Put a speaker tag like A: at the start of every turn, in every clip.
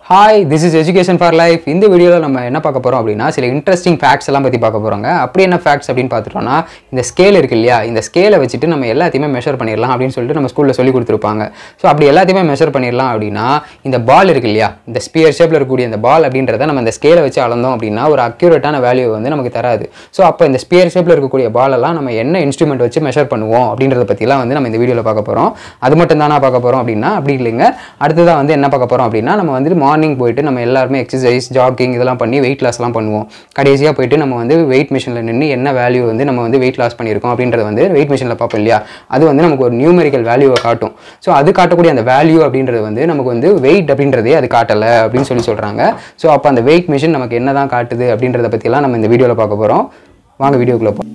A: Hi this is education for life இந்த வீடியோவில் நம்ம என்ன பார்க்க போகிறோம் அப்படின்னா சில இன்ட்ரெஸ்டிங் ஃபேக்ட்ஸ் எல்லாம் பற்றி பார்க்க போகிறோங்க அப்படி என்ன ஃபேக்ட்ஸ் அப்படின்னு பார்த்துட்டோம்னா இந்த ஸ்கேல் இருக்கு இல்லையா இந்த ஸ்கேலை வச்சுட்டு நம்ம எல்லாத்தையுமே மெஷர் பண்ணிடலாம் அப்படின்னு சொல்லிட்டு நம்ம ஸ்கூலில் சொல்லி கொடுத்துருப்பாங்க ஸோ அப்படி எல்லாத்தையுமே மெஷர் பண்ணிடலாம் அப்படின்னா இந்த பால் இருக்கு இல்லையா இந்த ஸ்பியர் ஷேப்பில் இருக்கக்கூடிய இந்த பால் அப்படின்றத நம்ம இந்த ஸ்கேலை வச்சு அளந்தோம் அப்படின்னா ஒரு அக்யூரேட்டான வேல்யூ வந்து நமக்கு தராது ஸோ அப்போ இந்த ஸ்பியர் ஷேப்பில் இருக்கக்கூடிய பாலெல்லாம் நம்ம என்ன இன்ஸ்ட்ருமெண்ட் வச்சு மெஷர் பண்ணுவோம் அப்படின்றத பற்றிலாம் வந்து நம்ம இந்த வீடியோவில் பார்க்க போகிறோம் அது மட்டும் தானே பார்க்க போகிறோம் அப்படின்னா அப்படி இல்லைங்க அடுத்ததாக வந்து என்ன பார்க்க போகிறோம் அப்படின்னா நம்ம வந்து மார்னிங் போயிட்டு நம்ம எல்லாருமே எக்ஸசைஸ் ஜாக்கிங் இதெல்லாம் பண்ணி வெயிட் லாஸ்லாம் பண்ணுவோம் கடைசியாக போயிட்டு நம்ம வந்து வெயிட் மிஷினில் நின்று என்ன வேல்யூ வந்து நம்ம வந்து வெயிட் லாஸ் பண்ணியிருக்கோம் அப்படின்றத வந்து வெயிட் மிஷினில் பார்ப்போம் இல்லையா அது வந்து நமக்கு ஒரு நியூமெரிக்கல் வேல்யூவை காட்டும் ஸோ அது காட்டக்கூடிய அந்த வேல்யூ அப்படின்றது வந்து நமக்கு வந்து வெயிட் அப்படின்றதே அது காட்டலை அப்படின்னு சொல்லி சொல்கிறாங்க ஸோ அப்போ அந்த வெயிட் மிஷின் நமக்கு என்ன தான் காட்டுது அப்படின்றத பற்றிலாம் நம்ம இந்த வீடியோவில் பார்க்க போகிறோம் வாங்க வீடியோக்குள்ளே போ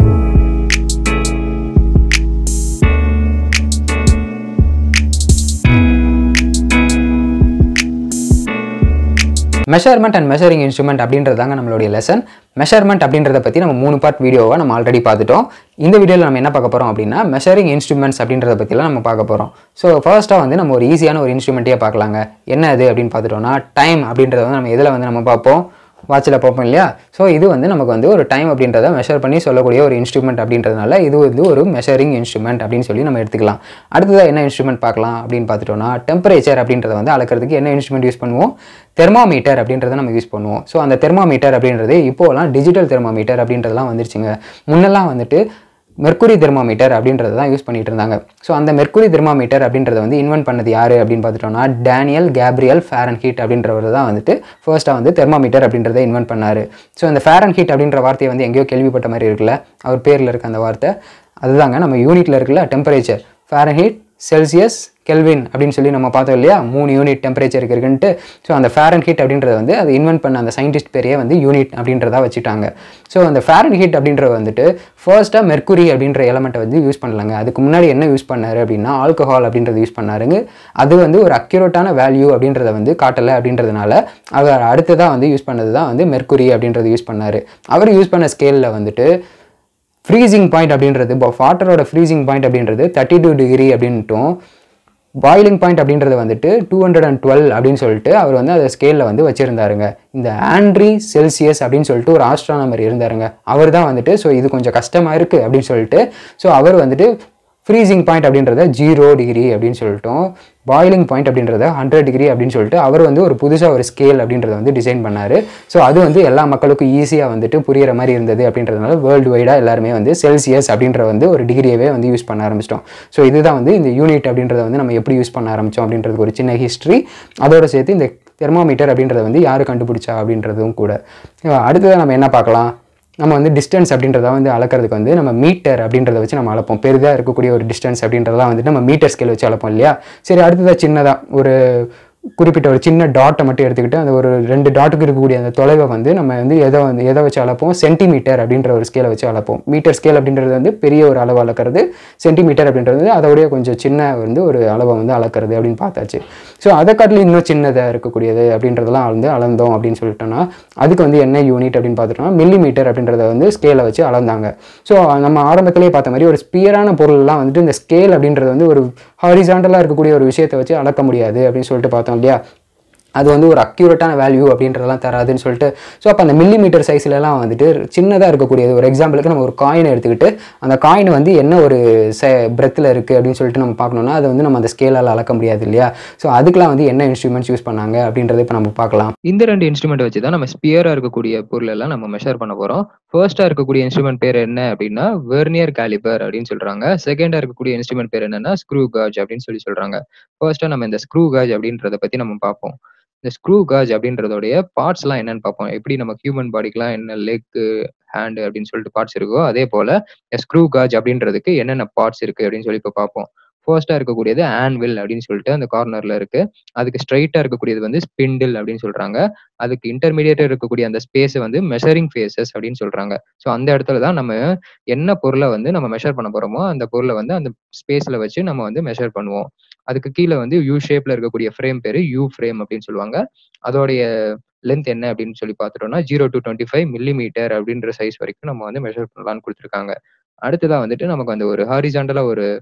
A: மெஷர்மெண்ட் அண்ட் மெஷரிங் இன்ஸ்ட்ருமெண்ட் அப்படின்றது தாங்க நம்மளுடைய லெசன் மெஷர்மெண்ட் அப்படின்றத பற்றி நம்ம மூணு பார்ட் வீடியோவை நம்ம ஆல்ரெடி பார்த்துட்டோம் இந்த வீடியோவில் நம்ம என்ன பார்க்க போகிறோம் அப்படின்னா மெஷரிங் இன்ஸ்ட்ருமெண்ட்ஸ் அப்படின்றத பற்றிலாம் நம்ம பார்க்க போகிறோம் ஸோ ஃபர்ஸ்ட்டாக வந்து நம்ம ஒரு ஈஸியான ஒரு இன்ஸ்ட்ருமெண்ட்டே பார்க்கலாங்க என்ன அது அப்படின்னு பார்த்துட்டோம்னா டைம் அப்படின்றத வந்து நம்ம எதில் வந்து நம்ம பார்ப்போம் வாட்சில் பார்ப்போம் இல்லையா ஸோ இது வந்து நமக்கு வந்து ஒரு டைம் அப்படின்றத மெஷர் பண்ணி சொல்லக்கூடிய ஒரு இன்ஸ்ட்ருமெண்ட் அப்படின்றதுனால இது வந்து ஒரு மெஷரிங் இன்ஸ்ட்ருமெண்ட் அப்படின்னு சொல்லி நம்ம எடுத்துக்கலாம் அடுத்ததாக என்ன இன்ஸ்ட்ருமெண்ட் பார்க்கலாம் அப்படின்னு பார்த்துட்டோம்னா டெம்பரேச்சர் அப்படின்றத வந்து அளக்கிறதுக்கு என்ன இன்ஸ்ட்ருமெண்ட் யூஸ் பண்ணுவோம் தெர்மாமீட்டர் அப்படின்றத நம்ம யூஸ் பண்ணுவோம் ஸோ அந்த தெர்மாமீட்டர் அப்படின்றது இப்போலாம் டிஜிட்டல் தெர்மாமீட்டர் அப்படின்றதெல்லாம் வந்துருச்சுங்க முன்னெல்லாம் வந்துட்டு மெர்க்குரி தெர்மாமீட்டர் அப்படின்றத தான் யூஸ் பண்ணிட்டு இருந்தாங்க ஸோ அந்த மெர்க்குரி தெர்மாமீட்டர் அப்படின்றத வந்து இன்வென்ட் பண்ணது யார் அப்படின்னு பார்த்துட்டோம்னா டேனியல் கேப்ரியல் ஃபேரன் ஹீட் அப்படின்றவர் தான் வந்துட்டு ஃபர்ஸ்ட்டாக வந்து தெர்மாமீட்டர் அப்படின்றத இன்வென்ட் பண்ணார் ஸோ அந்த ஃபேரன் ஹீட் அப்படின்ற வார்த்தையை வந்து எங்கேயோ கேள்விப்பட்ட மாதிரி இருக்குல்ல அவர் பேரில் இருக்க அந்த வார்த்தை அதுதாங்க நம்ம யூனிட்டில் இருக்குல்ல temperature Fahrenheit Celsius Kelvin அப்படின்னு சொல்லி நம்ம பார்த்தோம் இல்லையா மூணு யூனிட் டெம்பரேச்சருக்கு இருக்குன்ட்டு ஸோ அந்த ஃபேரன் ஹீட் அப்படின்றது வந்து அதை இன்வென்ட் பண்ண அந்த சயின்டிஸ்ட் பேரையே வந்து யூனிட் அப்படின்றதா வச்சுட்டாங்க ஸோ அந்த ஃபேரன் ஹீட் அப்படின்றது வந்துட்டு ஃபர்ஸ்ட்டாக மெர்க்குரி அப்படின்ற எலமெண்ட்டை வந்து யூஸ் பண்ணலாங்க அதுக்கு முன்னாடி என்ன யூஸ் பண்ணாரு அப்படின்னா ஆல்கஹால் அப்படின்றத யூஸ் பண்ணாருங்க அது வந்து ஒரு அக்யூரேட்டான வேல்யூ அப்படின்றத வந்து காட்டலை அப்படின்றதுனால அவர் அடுத்ததாக வந்து யூஸ் பண்ணது தான் வந்து மெர்க்குரி அப்படின்றத யூஸ் பண்ணார் அவர் யூஸ் பண்ண ஸ்கேலில் வந்துட்டு ஃப்ரீசிங் பாயிண்ட் அப்படின்றது இப்போ வாட்டரோட ஃப்ரீசிங் பாயிண்ட் அப்படின்றது தேர்ட்டி டூ டிகிரி அப்படின்ட்டும் பாயிலிங் பாயிண்ட் அப்படின்றது வந்துட்டு டூ ஹண்ட்ரட் அண்ட் டுவெல் அப்படின்னு சொல்லிட்டு அவர் வந்து அதை ஸ்கேலில் வந்து வச்சுருந்தாருங்க இந்த ஆண்ட்ரி செல்சியஸ் அப்படின்னு சொல்லிட்டு ஒரு ஆஸ்ட்ரானமர் இருந்தாருங்க அவர் தான் வந்துட்டு ஸோ இது கொஞ்சம் கஷ்டமாக இருக்குது அப்படின்னு சொல்லிட்டு ஸோ அவர் வந்துட்டு ஃப்ரீசிங் பாயிண்ட் அப்படின்றத ஜீரோ டிகிரி அப்படின்னு சொல்லிட்டோம் பாயிலிங் பாயிண்ட் அப்படின்றத ஹண்ட்ரட் டிகிரி அப்படின்னு சொல்லிட்டு அவர் வந்து ஒரு புதுசாக ஒரு ஸ்கேல் அப்படின்றத வந்து டிசைன் பண்ணார் ஸோ அது வந்து எல்லா மக்களுக்கும் ஈஸியாக வந்துட்டு புரியிற மாதிரி இருந்தது அப்படின்றதுனால வேர்ல்டு வைடாக எல்லாருமே வந்து செல்சியஸ் அப்படின்ற வந்து ஒரு டிகிரியவே வந்து யூஸ் பண்ண ஆரம்பிச்சிட்டோம் ஸோ இதுதான் வந்து இந்த யூனிட் அப்படின்றத வந்து நம்ம எப்படி யூஸ் பண்ண ஆரம்பித்தோம் அப்படின்றதுக்கு ஒரு சின்ன ஹிஸ்ட்ரி அதோட சேர்த்து இந்த தெர்மாமீட்டர் அப்படின்றத வந்து யார் கண்டுபிடிச்சா அப்படின்றதும் கூட அடுத்ததாக நம்ம என்ன பார்க்கலாம் நம்ம வந்து டிஸ்டன்ஸ் அப்படின்றத வந்து அளக்கிறதுக்கு வந்து நம்ம மீட்டர் அப்படின்றத வச்சு நம்ம அளப்போம் பெரிதாக இருக்கக்கூடிய ஒரு டிஸ்டன்ஸ் அப்படின்றதெல்லாம் வந்துட்டு நம்ம மீட்டர் ஸ்கேல் வச்சு அளப்போம் இல்லையா சரி அடுத்ததாக சின்னதாக ஒரு குறிப்பிட்ட ஒரு சின்ன டாட்டை மட்டும் எடுத்துக்கிட்டு அந்த ஒரு ரெண்டு டாட்டுக்கு இருக்கக்கூடிய அந்த தொலைவை வந்து நம்ம வந்து எதை வந்து எதை வச்சு அளப்போம் சென்டிமீட்டர் அப்படின்ற ஒரு ஸ்கேலை வச்சு அளப்போம் மீட்டர் ஸ்கேல் அப்படின்றது வந்து பெரிய ஒரு அளவு அளக்கிறது சென்டிமீட்டர் அப்படின்றது அதோடைய கொஞ்சம் சின்ன வந்து ஒரு அளவை வந்து அளக்கிறது அப்படின்னு பார்த்தாச்சு ஸோ அதை காட்டிலும் இன்னும் சின்னதாக இருக்கக்கூடியது அப்படின்றதெல்லாம் வந்து அளந்தோம் அப்படின்னு சொல்லிட்டோம்னா அதுக்கு வந்து என்ன யூனிட் அப்படின்னு பார்த்துட்டோம்னா மில்லி மீட்டர் அப்படின்றத வந்து ஸ்கேலை வச்சு அளந்தாங்க ஸோ நம்ம ஆரம்பத்திலேயே பார்த்த மாதிரி ஒரு ஸ்பியரான பொருள்லாம் வந்துட்டு இந்த ஸ்கேல் அப்படின்றது வந்து ஒரு ஹாரிசாண்டலாக இருக்கக்கூடிய ஒரு விஷயத்தை வச்சு அளக்க முடியாது அப்படின்னு சொல்லிட்டு பார்த்தோம் இல்லையா அது வந்து ஒரு அக்யூரேட்டான வேல்யூ அப்படின்றதெல்லாம் தராதுன்னு சொல்லிட்டு ஸோ அப்போ அந்த மில்லி மீட்டர் சைஸ்லலாம் வந்துட்டு சின்னதாக இருக்கக்கூடியது ஒரு எக்ஸாம்பிளுக்கு நம்ம ஒரு காயினை எடுத்துக்கிட்டு அந்த காயின் வந்து என்ன ஒரு ச பிரெத்தில் இருக்குது அப்படின்னு சொல்லிட்டு நம்ம பார்க்கணுன்னா அதை வந்து நம்ம அந்த ஸ்கேலால் அளக்க முடியாது இல்லையா ஸோ அதுக்கெலாம் வந்து என்ன இன்ஸ்ட்ருமெண்ட்ஸ் யூஸ் பண்ணாங்க அப்படின்றத இப்போ நம்ம பார்க்கலாம்
B: இந்த ரெண்டு இன்ஸ்ட்ருமெண்ட் வச்சு தான் நம்ம ஸ்பியரா இருக்கக்கூடிய பொருள் எல்லாம் நம்ம மெஷர் பண்ண போறோம் ஃபர்ஸ்டா இருக்கக்கூடிய இன்ஸ்ட்ருமெண்ட் பேர் என்ன அப்படின்னா வெர்னியர் கேலிபர் அப்படின்னு சொல்றாங்க செகண்டா இருக்கக்கூடிய இன்ஸ்ட்ருமெண்ட் பேர் என்னன்னா ஸ்க்ரூ காஜ் அப்படின்னு சொல்லி சொல்றாங்க ஃபர்ஸ்டா நம்ம இந்த ஸ்க்ரூ காஜ் அப்படின்றத பத்தி நம்ம பார்ப்போம் இந்த ஸ்க்ரூ காஜ் அப்படின்றதோடைய பார்ட்ஸ் எல்லாம் என்னன்னு பார்ப்போம் எப்படி நம்ம ஹியூமன் பாடிக்கெல்லாம் என்ன லெக் ஹேண்ட் அப்படின்னு சொல்லிட்டு பார்ட்ஸ் இருக்கோ அதே போல ஸ்க்ரூ காஜ் அப்படின்றதுக்கு என்னென்ன பார்ட்ஸ் இருக்கு அப்படின்னு சொல்லி இப்போ பார்ப்போம் ஃபர்ஸ்டா இருக்கக்கூடியது ஆன்வில் அப்படின்னு சொல்லிட்டு அந்த கார்னர்ல இருக்கு அதுக்கு ஸ்ட்ரைட்டா இருக்கக்கூடியது வந்து ஸ்பிண்டில் அப்படின்னு சொல்றாங்க அதுக்கு இன்டர்மீடியேட்டா இருக்கக்கூடிய அந்த ஸ்பேஸ் வந்து மெஷரிங் ஃபேசஸ் அப்படின்னு சொல்றாங்க ஸோ அந்த இடத்துல தான் நம்ம என்ன பொருளை வந்து நம்ம மெஷர் பண்ண போறோமோ அந்த பொருளை வந்து அந்த ஸ்பேஸ்ல வச்சு நம்ம வந்து மெஷர் பண்ணுவோம் அதுக்கு கீழே வந்து யூ ஷேப்ல இருக்கக்கூடிய ஃப்ரேம் பேரு யூ ஃப்ரேம் அப்படின்னு சொல்லுவாங்க அதோடைய லென்த் என்ன அப்படின்னு சொல்லி பார்த்துட்டோம்னா zero to twenty five millimetre அப்படின்ற சைஸ் வரைக்கும் நம்ம வந்து மெஷர் பண்ணலாம்னு கொடுத்துருக்காங்க அடுத்ததா வந்துட்டு நமக்கு அந்த ஒரு ஹாரிசாண்டலா ஒரு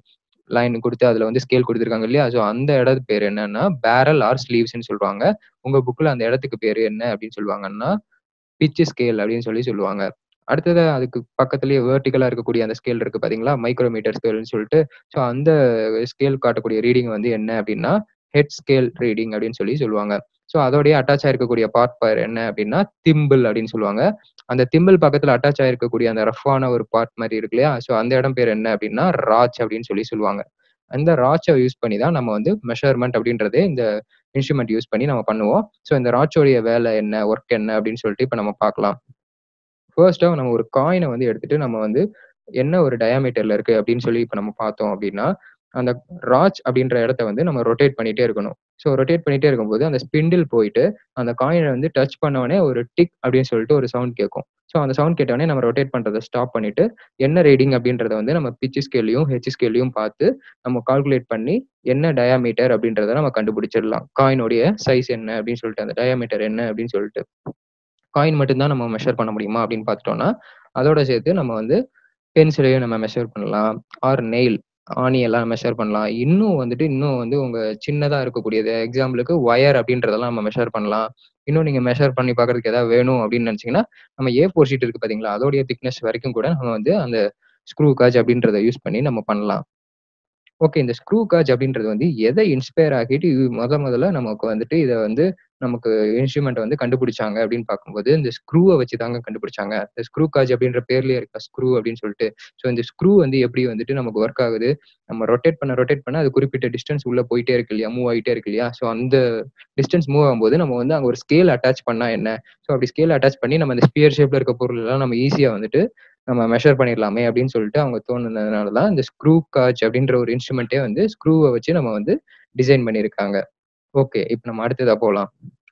B: லைன் குடுத்து அதுல வந்து ஸ்கேல் குடுத்துருக்காங்க இல்லையா? ஸோ அந்த இடத்து பேர் என்னன்னா, பேரல் ஆர் ஸ்லீவ்ஸ்ன்னு சொல்லுவாங்க. உங்க புக்ல அந்த இடத்துக்கு பேரு என்ன அப்படின்னு சொல்லுவாங்கன்னா, பிட்ச் ஸ்கேல் அப்படின்னு சொல்லி சொல்லுவாங்க. அடுத்ததா அதுக்கு பக்கத்திலேயே வெர்டிகலா இருக்கக்கூடிய அந்த ஸ்கேல் இருக்கு பார்த்தீங்களா? மைக்ரோமீட்டர் ஸ்கேல்ன்னு சொல்லிட்டு. ஸோ அந்த ஸ்கேல் காட்டக்கூடிய ரீடிங் வந்து என்ன அப்படின்னா, ஹெட் ஸ்கேல் ரீடிங் அப்படின்னு சொல்லி சொல்லுவாங்க. ஸோ அதோடயே அட்டாச் ஆயிருக்கக்கூடிய பார்ட் பேர் என்ன அப்படின்னா, திம்பிள் அப்படின்னு சொல்லுவாங்க. அந்த திம்பிள் பக்கத்துல அட்டாச் ஆயிருக்கக்கூடிய அந்த ரஃப்பான ஒரு பார்ட் மாரி இருக்கு இல்லையா? ஸோ அந்த இடம் பேர் என்ன அப்படின்னா, ராச் அப்படின்னு சொல்லி சொல்லுவாங்க. அந்த ராச்ச யூஸ் பண்ணி தான் நம்ம வந்து மெஷர்மென்ட் அப்படின்றதே இந்த இன்ஸ்ட்ருமென்ட் யூஸ் பண்ணி நம்ம பண்ணுவோம். ஸோ இந்த ராட்சோடைய வேலை என்ன? ஒர்க் என்ன? அப்படின்னு சொல்லிட்டு இப்ப நம்ம பார்க்கலாம். ஃபர்ஸ்ட்டா நம்ம ஒரு காயின வந்து எடுத்துட்டு நம்ம வந்து என்ன ஒரு டயாமீட்டர்ல இருக்கு அப்படின்னு சொல்லி இப்ப நம்ம பார்த்தோம் அப்படின்னா, அந்த ராச் அப்படின்ற இடத்த வந்து நம்ம ரொட்டேட் பண்ணிட்டே இருக்கணும். ஸோ ரொட்டேட் பண்ணிட்டே இருக்கும்போது அந்த ஸ்பிண்டில் போயிட்டு அந்த காயின வந்து டச் பண்ண உடனே ஒரு டிக் அப்படின்னு சொல்லிட்டு ஒரு சவுண்ட் கேட்கும். ஸோ அந்த சவுண்ட் கேட்ட உடனே நம்ம ரொட்டேட் பண்றத ஸ்டாப் பண்ணிட்டு, என்ன ரீடிங் அப்படின்றத வந்து நம்ம பிட்ச் ஸ்கேல்லயும், ஹெச் ஸ்கேல்லயும் பார்த்து நம்ம கால்குலேட் பண்ணி என்ன டயாமீட்டர் அப்படின்றத நம்ம கண்டுபிடிச்சிடலாம். காயினுடைய சைஸ் என்ன அப்படின்னு சொல்லிட்டு, அந்த டயாமீட்டர் என்ன அப்படின்னு சொல்லிட்டு. காயின் மட்டும் தான் நம்ம மெஷர் பண்ண முடியுமா அப்படின்னு பார்த்துட்டோம்னா, அதோட சேர்த்து நம்ம வந்து பென்சிலையும் நம்ம மெஷர் பண்ணலாம். ஆர் நெயில் ஆணி எல்லாம் மெஷர் பண்ணலாம். இன்னும் வந்துட்டு இன்னும் வந்து உங்க சின்னதா இருக்கக்கூடியது எக்ஸாம்பிளுக்கு ஒயர் அப்படின்றதெல்லாம் நம்ம மெஷர் பண்ணலாம். இன்னும் நீங்க மெஷர் பண்ணி பார்க்கறதுக்கு ஏதாவது வேணும் அப்படின்னு நினைச்சீங்கன்னா, நம்ம ஏ ஃபோர் ஷீட் இருக்கு பார்த்தீங்களா? அதோடைய திக்னெஸ் வரைக்கும் கூட நம்ம வந்து அந்த ஸ்க்ரூ காஜ் அப்படின்றத யூஸ் பண்ணி நம்ம பண்ணலாம். ஓகே. இந்த ஸ்க்ரூ காஜ் அப்படின்றது வந்து எத இன்ஸ்பயர் ஆக்கிட்டு இது மொத மொதல்ல நமக்கு வந்துட்டு இத வந்து நமக்கு இன்ஸ்ட்ருமென்ட்ட வந்து கண்டுபிடிச்சாங்க அப்படின்னு பார்க்கும்போது, இந்த ஸ்க்ரூவ வச்சு தாங்க கண்டுபிடிச்சாங்க. இந்த ஸ்க்ரூ காஜ் அப்படின்ற பேர்லயே இருக்கா ஸ்க்ரூ அப்படின்னு சொல்லிட்டு. ஸோ இந்த ஸ்க்ரூ வந்து எப்படி வந்துட்டு நமக்கு ஒர்க் ஆகுது? நம்ம ரொட்டேட் பண்ண ரொட்டேட் பண்ண அது குறிப்பிட்ட டிஸ்டன்ஸ் உள்ள போயிட்டே இருக்கு இல்லையா? மூவ் ஆயிட்டே இருக்கு இல்லையா? ஸோ அந்த டிஸ்டன்ஸ் மூவ் ஆகும்போது நம்ம வந்து அங்க ஒரு ஸ்கேல் அட்டாச் பண்ணா என்ன? ஸோ அப்படி ஸ்கேல் அட்டாச் பண்ணி நம்ம இந்த ஸ்பியர் ஷேப்ல இருக்க பொருள் எல்லாம் நம்ம ஈஸியா வந்துட்டு நம்ம மெஷர் பண்ணிடலாமே அப்படின்னு சொல்லிட்டு அவங்க தோணுனதுனால தான் இந்த ஸ்க்ரூ காஜ் அப்படின்ற ஒரு இன்ஸ்ட்ருமென்ட்டே வந்து ஸ்க்ரூவ வச்சு நம்ம வந்து டிசைன் பண்ணியிருக்காங்க. ஓகே. இப்ப நம்ம அடுத்ததா போலாம்.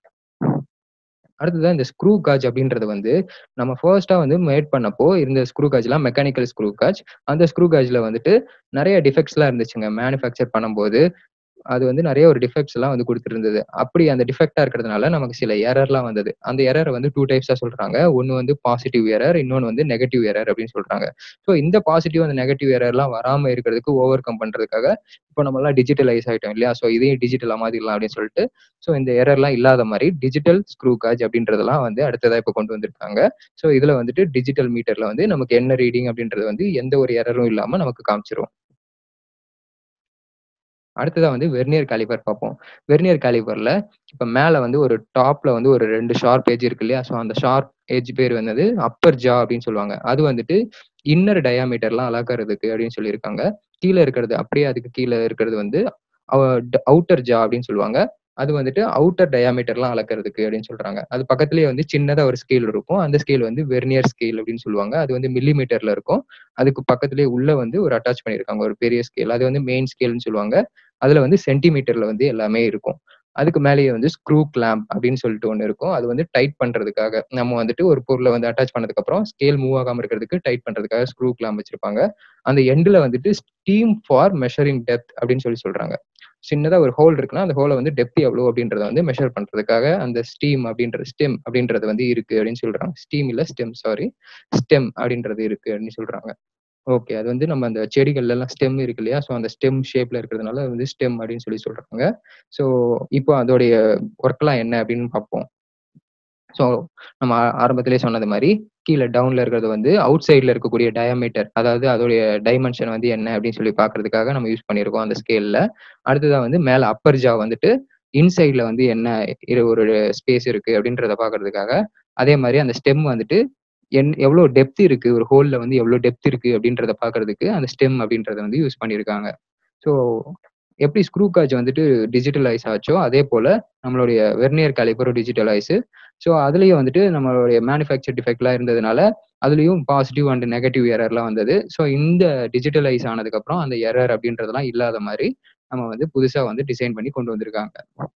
B: அடுத்ததா இந்த ஸ்க்ரூ காஜ் அப்படின்றது வந்து நம்ம ஃபர்ஸ்ட்டா வந்து மேட் பண்ணப்போ இருந்த ஸ்க்ரூ காஜ்லாம் மெக்கானிக்கல் ஸ்க்ரூ காஜ். அந்த ஸ்க்ரூ காஜ்ல வந்துட்டு நெறைய டிஃபெக்ட்ஸ்லாம் இருந்துச்சுங்க. மேனுஃபேக்சர் பண்ணும்போது அது வந்து நெறைய ஒரு டிஃபெக்ட்ஸ்லாம் வந்து குடுத்திருந்தது. அப்படி அந்த டிஃபெக்ட்டா இருக்கிறதுனால நமக்கு சில எரர்லாம் வந்தது. அந்த எரர வந்து 2 டைப்ஸா சொல்றாங்க. ஒண்ணு வந்து பாசிட்டிவ் எரர், இன்னொன்னு வந்து நெகட்டிவ் எரர் அப்படின்னு சொல்றாங்க. ஸோ இந்த பாசிட்டிவ் அந்த நெகட்டிவ் எரர்லாம் வராம இருக்கிறதுக்கு ஓவர் கம் பண்றதுக்காக, இப்போ நம்மலாம் டிஜிட்டலைஸ் ஆயிட்டோம் இல்லையா? ஸோ இதையும் டிஜிட்டலா மாத்திடலாம் அப்படின்னு சொல்லிட்டு, ஸோ இந்த எரர்லாம் இல்லாத மாரி டிஜிட்டல் ஸ்க்ரூ காஜ் அப்படின்றதெல்லாம் வந்து அடுத்ததா இப்போ கொண்டு வந்திருக்காங்க. ஸோ இதுல வந்துட்டு டிஜிட்டல் மீட்டர்ல வந்து நமக்கு என்ன ரீடிங் அப்படின்றது வந்து எந்த ஒரு எரரும் இல்லாம நமக்கு காமிச்சிரும். அடுத்ததா வந்து வெர்னியர் காலிபர் பார்ப்போம். வெர்னியர் காலிபர்ல இப்ப மேல வந்து ஒரு டாப்ல வந்து ஒரு 2 ஷார்ப் எட்ஜ் இருக்கு இல்லையா? ஸோ அந்த ஷார்ப் எட்ஜ் பேர் என்னது அப்பர் ஜா அப்படின்னு சொல்லுவாங்க. அது வந்துட்டு இன்னர் டயாமீட்டர்லாம் அளக்கறதுக்கு அப்படின்னு சொல்லியிருக்காங்க. கீழ இருக்கிறது அப்படியே அதுக்கு கீழ இருக்கிறது வந்து அ அவுட்டர் ஜா அப்படின்னு சொல்லுவாங்க. அது வந்துட்டு அவுட்டர் டயாமீட்டர்லாம் அளக்கறதுக்கு அப்படின்னு சொல்றாங்க. அது பக்கத்திலேயே வந்து சின்னதா ஒரு ஸ்கேல் இருக்கும். அந்த ஸ்கேல் வந்து வெர்னியர் ஸ்கேல் அப்படின்னு சொல்லுவாங்க. அது வந்து மில்லிமீட்டர்ல இருக்கும். அதுக்கு பக்கத்திலேயே உள்ள வந்து ஒரு அட்டாச் பண்ணியிருக்காங்க ஒரு பெரிய ஸ்கேல். அது வந்து மெயின் ஸ்கேல்ன்னு சொல்லுவாங்க. அதுல வந்து சென்டிமீட்டர்ல வந்து எல்லாமே இருக்கும். அதுக்கு மேலேயே வந்து ஸ்க்ரூ கிளாம்ப் அப்படின்னு சொல்லிட்டு ஒண்ணு இருக்கும். அது வந்து டைட் பண்றதுக்காக. நம்ம வந்துட்டு ஒரு பொருள வந்து அட்டாச் பண்ணதுக்கப்புறம் ஸ்கேல் மூவ் ஆகாம இருக்கிறதுக்கு டைட் பண்றதுக்காக ஸ்க்ரூ கிளாம்ப் வச்சிருப்பாங்க. அந்த எண்டுல வந்துட்டு ஸ்டீம் ஃபார் மெஷரிங் டெப்த் அப்படின்னு சொல்லி சொல்றாங்க. சின்னதா ஒரு ஹோல் இருக்குன்னா, அந்த ஹோல வந்து டெப்த் எவ்வளோ அப்படின்றத வந்து மெஷர் பண்றதுக்காக அந்த ஸ்டீம் அப்படின்ற ஸ்டெம் அப்படின்றது வந்து இருக்கு அப்படின்னு சொல்றாங்க. ஸ்டீம் இல்ல ஸ்டெம் சாரி. ஸ்டெம் அப்படின்றது இருக்கு அப்படின்னு சொல்றாங்க. ஓகே. அது வந்து நம்ம அந்த செடிகள்லலாம் ஸ்டெம் இருக்கு இல்லையா? ஸோ அந்த ஸ்டெம் ஷேப்ல இருக்கிறதுனால அது வந்து ஸ்டெம் அப்படின்னு சொல்லி சொல்றாங்க. ஸோ இப்போ அதோடைய ஒர்க்லாம் என்ன அப்படின்னு பார்ப்போம். ஸோ நம்ம ஆ ஆரம்பத்திலேயே சொன்னது மாரி, கீழ டவுன்ல இருக்கிறது வந்து அவுட் சைட்ல இருக்கக்கூடிய டயாமீட்டர். அதாவது அதோடைய டைமென்ஷன் வந்து என்ன அப்படின்னு சொல்லி பார்க்கறதுக்காக நம்ம யூஸ் பண்ணியிருக்கோம் அந்த ஸ்கேல்ல. அடுத்ததா வந்து மேல அப்பர் ஜா வந்துட்டு இன்சைட்ல வந்து என்ன இரு ஒரு ஸ்பேஸ் இருக்கு அப்படின்றத பார்க்கறதுக்காக, அதே மாரி அந்த ஸ்டெம் வந்துட்டு என் எவ்வளோ டெப்த் இருக்கு ஒரு ஹோல்ல வந்து எவ்வளோ டெப்த் இருக்கு அப்படின்றத பார்க்கறதுக்கு அந்த ஸ்டெம் அப்படின்றத வந்து யூஸ் பண்ணியிருக்காங்க. ஸோ எப்படி ஸ்க்ரூ காஜ் வந்துட்டு டிஜிட்டலைஸ் ஆச்சோ, அதே போல நம்மளுடைய வெர்னியர் காலிபரும் டிஜிட்டலைஸு. ஸோ அதுலயும் வந்துட்டு நம்மளுடைய மேனுஃபேக்சர் டிஃபெக்ட்லாம் இருந்ததுனால, அதுலயும் பாசிட்டிவ் அண்ட் நெகட்டிவ் எரர்லாம் வந்தது. ஸோ இந்த டிஜிட்டலைஸ் ஆனதுக்கப்புறம் அந்த எரர் அப்படின்றதெல்லாம் இல்லாத மாரி நம்ம வந்து புதுசா வந்து டிசைன் பண்ணி கொண்டு வந்திருக்காங்க.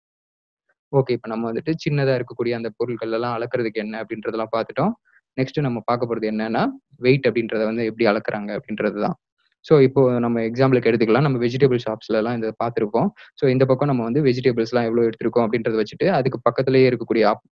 B: ஓகே. இப்ப நம்ம வந்துட்டு சின்னதா இருக்கக்கூடிய அந்த பொருட்கள் எல்லாம் அளக்கறதுக்கு என்ன அப்படின்றதெல்லாம் பார்த்துட்டோம். நெக்ஸ்ட் நம்ம பார்க்க போறது என்னன்னா, வெயிட் அப்படின்றத வந்து எப்படி அளக்குறாங்க அப்படின்றது தான். ஸோ இப்போ நம்ம எக்ஸாம்பிளுக்கு எடுத்துக்கலாம். நம்ம வெஜிடபிள் ஷாப்ஸ்லலாம் இத பார்த்திருப்போம். ஸோ இந்த பக்கம் நம்ம வந்து வெஜிடபிள்ஸ்லாம் எவ்வளோ எடுத்திருக்கோம் அப்படின்றத வச்சுட்டு, அதுக்கு பக்கத்திலேயே இருக்கக்கூடிய அப்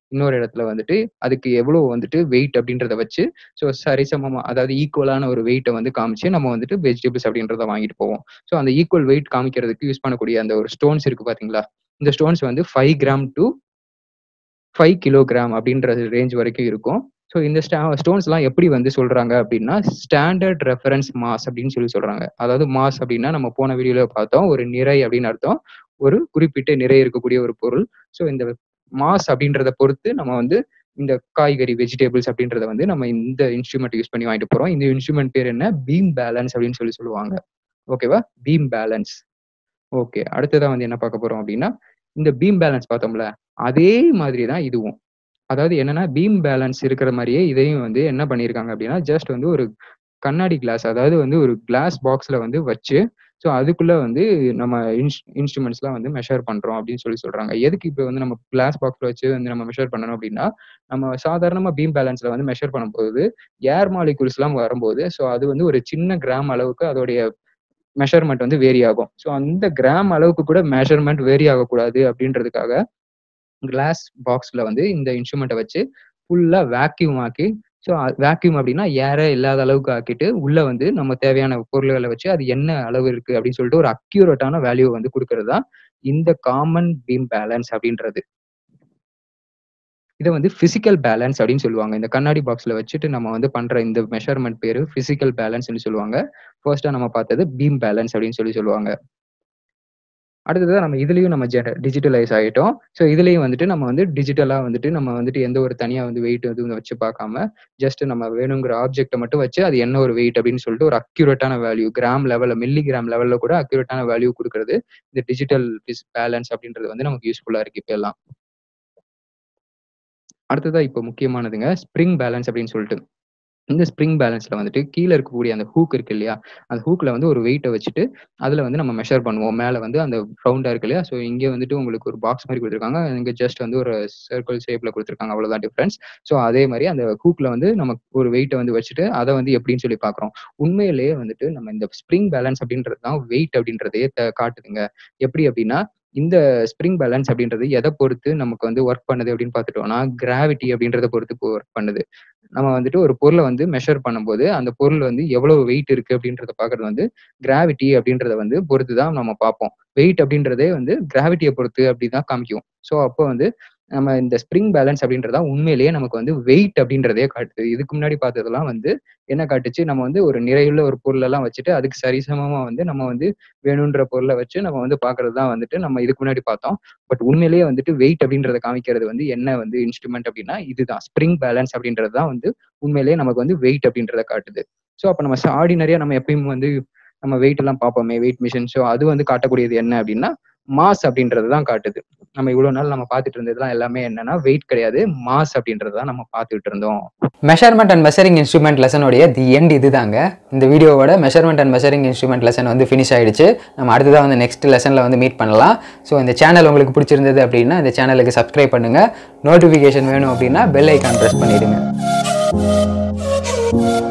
B: இன்னொரு இடத்துல வந்துட்டு அதுக்கு எவ்வளோ வந்துட்டு வெயிட் அப்படின்றத வச்சு ஸோ சரிசமமாக அதாவது ஈக்குவலான ஒரு வெயிட்டை வந்து காமிச்சு நம்ம வந்துட்டு வெஜிடபிள்ஸ் அப்படின்றத வாங்கிட்டு போவோம் ஸோ அந்த ஈக்குவல் வெயிட் காமிக்கிறதுக்கு யூஸ் பண்ணக்கூடிய அந்த ஒரு ஸ்டோன்ஸ் இருக்கு பாத்தீங்களா இந்த ஸ்டோன்ஸ் வந்து five gram to five kilogram அப்படின்ற ரேஞ்ச் வரைக்கும் இருக்கும் ஸோ இந்த ஸ்டோன்ஸ்லாம் எப்படி வந்து சொல்றாங்க அப்படின்னா ஸ்டாண்டர்ட் ரெஃபரன்ஸ் மாஸ் அப்படின்னு சொல்லி சொல்றாங்க அதாவது மாஸ் அப்படின்னா நம்ம போன வீடியோல பார்த்தோம் ஒரு நிறை அப்படின்னு அர்த்தம் ஒரு குறிப்பிட்ட நிறை இருக்கக்கூடிய ஒரு பொருள் ஸோ இந்த மாஸ் அப்படின்றத பொறுத்து நம்ம வந்து இந்த காய்கறி வெஜிடபிள்ஸ் அப்படின்றத வந்து நம்ம இந்த இன்ஸ்ட்ருமெண்ட் யூஸ் பண்ணி வாங்கிட்டு போறோம் இந்த இன்ஸ்ட்ருமெண்ட் பேர் என்ன பீம் பேலன்ஸ் அப்படின்னு சொல்லி சொல்லுவாங்க ஓகேவா பீம் பேலன்ஸ் ஓகே அடுத்ததான் வந்து என்ன பார்க்க போறோம் அப்படின்னா இந்த பீம் பேலன்ஸ் பார்த்தோம்ல அதே மாதிரி தான் இதுவும் அதாவது என்னன்னா பீம் பேலன்ஸ் இருக்கிற மாதிரியே இதையும் வந்து என்ன பண்ணியிருக்காங்க அப்படின்னா ஜஸ்ட் வந்து ஒரு கண்ணாடி கிளாஸ் அதாவது வந்து ஒரு கிளாஸ் பாக்ஸ்ல வந்து வச்சு ஸோ அதுக்குள்ள வந்து நம்ம இன்ஸ் இன்ஸ்ட்ருமெண்ட்ஸ்லாம் வந்து மெஷர் பண்றோம் அப்படின்னு சொல்லி சொல்றாங்க எதுக்கு இப்போ வந்து நம்ம கிளாஸ் பாக்ஸ்ல வச்சு வந்து நம்ம மெஷர் பண்ணணும் அப்படின்னா நம்ம சாதாரணமா பீம் பேலன்ஸ்ல வந்து மெஷர் பண்ணும்போது ஏர் மாலிகுல்ஸ்லாம் வரும்போது ஸோ அது வந்து ஒரு சின்ன கிராம் அளவுக்கு அதோடைய மெஷர்மெண்ட் வந்து வேரி ஆகும் ஸோ அந்த கிராம் அளவுக்கு கூட மெஷர்மெண்ட் வேரி ஆகக்கூடாது அப்படின்றதுக்காக கிளாஸ் பாக்ஸ்ல வந்து இந்த இன்ஸ்ட்ருமெண்ட்டை வச்சு ஃபுல்லா வேக்யூம் ஆக்கி ஸோ வேக்யூம் அப்படின்னா ஏரே இல்லாத அளவுக்கு ஆக்கிட்டு உள்ள வந்து நம்ம தேவையான பொருள்களை வச்சு அது என்ன அளவு இருக்கு அப்படின்னு சொல்லிட்டு ஒரு அக்யூரேட்டான வேல்யூ வந்து கொடுக்கறது தான் இந்த காமன் பீம் பேலன்ஸ் அப்படின்றது இதை வந்து பிசிக்கல் பேலன்ஸ் அப்படின்னு சொல்லுவாங்க இந்த கண்ணாடி பாக்ஸ்ல வச்சுட்டு நம்ம வந்து பண்ற இந்த மெஷர்மெண்ட் பேரு பிசிக்கல் பேலன்ஸ்னு சொல்லுவாங்க ஃபர்ஸ்டா நம்ம பார்த்தது பீம் பேலன்ஸ் அப்படின்னு சொல்லி சொல்லுவாங்க அடுத்தது நம்ம இதுலயும் நம்ம டிஜிட்டலைஸ் ஆகிட்டோம் ஸோ இதுலயும் வந்துட்டு நம்ம வந்து டிஜிட்டலா வந்துட்டு நம்ம வந்துட்டு எந்த ஒரு தனியா வந்து வெயிட் வந்து வச்சு பார்க்காம ஜஸ்ட் நம்ம வேணுங்கிற ஆப்ஜெக்ட்டை மட்டும் வச்சு அது என்ன ஒரு வெயிட் அப்படின்னு சொல்லிட்டு ஒரு அக்யூரேட்டான வேல்யூ கிராம் லெவல்ல மில்லி கிராம் லெவல்ல கூட அக்யூரேட்டான வேல்யூ கொடுக்கறது இந்த டிஜிட்டல் பேலன்ஸ் அப்படின்றது வந்து நமக்கு யூஸ்ஃபுல்லா இருக்கு இப்போ எல்லாம் அடுத்ததா இப்போ முக்கியமானதுங்க ஸ்ப்ரிங் பேலன்ஸ் அப்படின்னு சொல்லிட்டு இந்த ஸ்ப்ரிங் பேலன்ஸ்ல வந்துட்டு கீழே இருக்கக்கூடிய அந்த ஹூக் இருக்கு இல்லையா அந்த ஹூக்ல வந்து ஒரு வெயிட்டை வச்சுட்டு அதுல வந்து நம்ம மெஷர் பண்ணுவோம் மேல வந்து அந்த ரவுண்டா இருக்கு இல்லையா ஸோ இங்கே வந்துட்டு உங்களுக்கு ஒரு பாக்ஸ் மாதிரி கொடுத்துருக்காங்க இங்க ஜஸ்ட் வந்து ஒரு சர்க்கிள் ஷேப்ல கொடுத்துருக்காங்க அவ்வளவுதான் டிஃபரன்ஸ் ஸோ அதே மாதிரி அந்த ஹூக்ல வந்து நம்ம ஒரு வெயிட்டை வந்து வச்சுட்டு அதை வந்து எப்படின்னு சொல்லி பாக்குறோம் உண்மையிலேயே வந்துட்டு நம்ம இந்த ஸ்ப்ரிங் பேலன்ஸ் அப்படின்றது தான் வெயிட் அப்படின்றதே காட்டுதுங்க எப்படி அப்படின்னா இந்த ஸ்ப்ரிங் பேலன்ஸ் அப்படின்றது எதை பொறுத்து நமக்கு வந்து ஒர்க் பண்ணுது அப்படின்னு பார்த்துட்டோம்னா கிராவிட்டி அப்படின்றத பொறுத்து ஒர்க் பண்ணுது நம்ம வந்துட்டு ஒரு பொருளை வந்து மெஷர் பண்ணும்போது அந்த பொருள் வந்து எவ்வளவு வெயிட் இருக்கு அப்படின்றத பாக்குறது வந்து கிராவிட்டி அப்படின்றத வந்து பொறுத்து தான் நம்ம பார்ப்போம் வெயிட் அப்படின்றதே வந்து கிராவிட்டியை பொறுத்து அப்படிதான் காமிக்கும் ஸோ அப்போ வந்து நம்ம இந்த ஸ்ப்ரிங் பேலன்ஸ் அப்படின்றதா உண்மையிலேயே நமக்கு வந்து வெயிட் அப்படின்றதே காட்டுது இதுக்கு முன்னாடி பார்த்ததெல்லாம் வந்து என்ன காட்டுச்சு நம்ம வந்து ஒரு நிறையுள்ள ஒரு பொருள் எல்லாம் வச்சுட்டு அதுக்கு சரிசமமா வந்து நம்ம வந்து வேணுன்ற பொருளை வச்சு நம்ம வந்து பாக்குறது தான் வந்துட்டு நம்ம இதுக்கு முன்னாடி பார்த்தோம் பட் உண்மையிலேயே வந்துட்டு வெயிட் அப்படின்றத காமிக்கிறது வந்து என்ன வந்து இன்ஸ்ட்ருமெண்ட் அப்படின்னா இதுதான் ஸ்ப்ரிங் பேலன்ஸ் அப்படின்றது தான் வந்து உண்மையிலேயே நமக்கு வந்து வெயிட் அப்படின்றத காட்டுது ஸோ அப்போ நம்ம ஆர்டினரியா நம்ம எப்பயும் வந்து நம்ம வெயிட் எல்லாம் பார்ப்போமே வெயிட் மிஷின் ஸோ அது வந்து காட்டக்கூடியது என்ன அப்படின்னா மாஸ் அப்படின்றது தான் காட்டுது நம்ம இவ்வளவு நாள் நம்ம பார்த்துட்டு இருந்ததுலாம் எல்லாமே என்னன்னா வெயிட் கிடையாது மாஸ் அப்படின்றது தான் நம்ம பார்த்துட்டு இருந்தோம்
A: மெஷர்மெண்ட் அண்ட் மெஷரிங் இன்ஸ்ட்ருமெண்ட் லெசனுடைய தி எண்ட் இதுதாங்க இந்த வீடியோவோட measurement and measuring instrument lesson வந்து ஃபினிஷ் ஆயிடுச்சு நம்ம அடுத்ததாக வந்து நெக்ஸ்ட் லெசனில் வந்து மீட் பண்ணலாம் ஸோ இந்த சேனல் உங்களுக்கு பிடிச்சிருந்தது அப்படின்னா இந்த சேனலுக்கு சப்ஸ்கிரைப் பண்ணுங்கள் நோட்டிஃபிகேஷன் வேணும் அப்படின்னா பெல் ஐக்கான் ப்ரெஸ் பண்ணிவிடுங்க